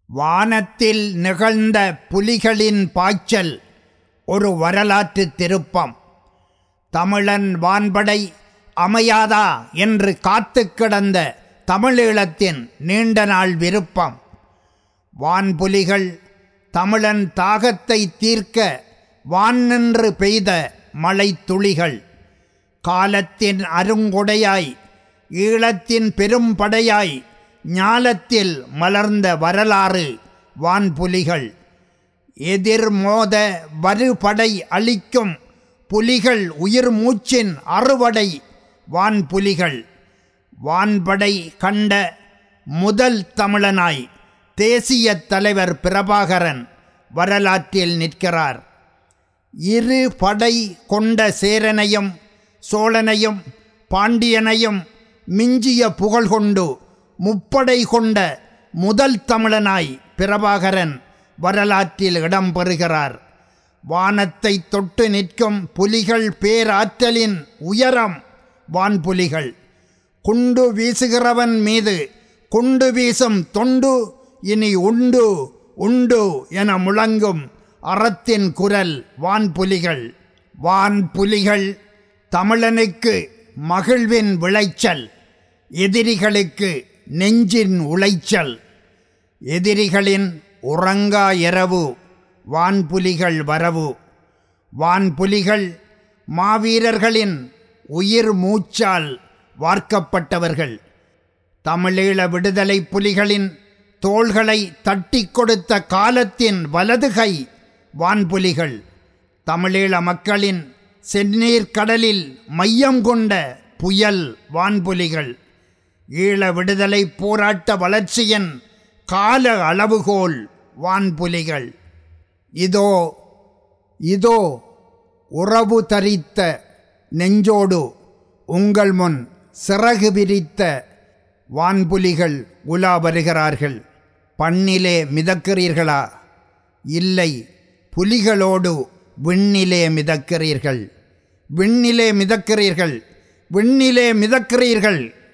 வானத்தில் நிகழ்ந்த புலிகளின் பாய்ச்சல் ஒரு வரலாற்று திருப்பம் தமிழன் வான்படை அமையாதா என்று காத்து கிடந்த தமிழீழத்தின் நீண்ட நாள் விருப்பம் வான்புலிகள் தமிழன் தாகத்தை தீர்க்க வான் நின்று பெய்த மழைத்துளிகள் காலத்தின் அருங்கொடையாய் ஈழத்தின் பெரும்படையாய் ஞாலத்தில் மலர்ந்த வரலாறு வான்புலிகள் எதிர்மோத வருபடை அளிக்கும் புலிகள் உயிர் மூச்சின் அறுவடை வான்புலிகள் வான்படை கண்ட முதல் தமிழனாய் தேசிய தலைவர் பிரபாகரன் வரலாற்றில் நிற்கிறார் இரு படை கொண்ட சேரனையும் சோழனையும் பாண்டியனையும் மிஞ்சிய புகழ் கொண்டு முப்படை கொண்ட முதல் தமிழனாய் பிரபாகரன் வரலாற்றில் இடம்பெறுகிறார் வானத்தை தொட்டு நிற்கும் புலிகள் பேராற்றலின் உயரம் வான்புலிகள் குண்டு வீசுகிறவன் மீது குண்டு வீசும் தொண்டு இனி உண்டு உண்டு என முழங்கும் அறத்தின் குரல் வான்புலிகள் வான்புலிகள் தமிழனுக்கு மகிழ்வின் விளைச்சல் எதிரிகளுக்கு நெஞ்சின் உளைச்சல் எதிரிகளின் உறங்கா இரவு வான்புலிகள் வரவு வான்புலிகள் மாவீரர்களின் உயிர் மூச்சால் வார்க்கப்பட்டவர்கள் தமிழீழ விடுதலை புலிகளின் தோள்களை தட்டி கொடுத்த காலத்தின் வலதுகை வான்புலிகள் தமிழீழ மக்களின் செந்நீர் கடலில் மையம் கொண்ட புயல் வான்புலிகள் ஈழ விடுதலை போராட்ட வளர்ச்சியின் கால அளவுகோல் வான்புலிகள் இதோ இதோ உறவு தரித்த நெஞ்சோடு உங்கள் முன் சிறகு விரித்த வான்புலிகள் உலா வருகிறார்கள் பண்ணிலே மிதக்கிறீர்களா இல்லை புலிகளோடு விண்ணிலே மிதக்கிறீர்கள் விண்ணிலே மிதக்கிறீர்கள் விண்ணிலே மிதக்கிறீர்கள்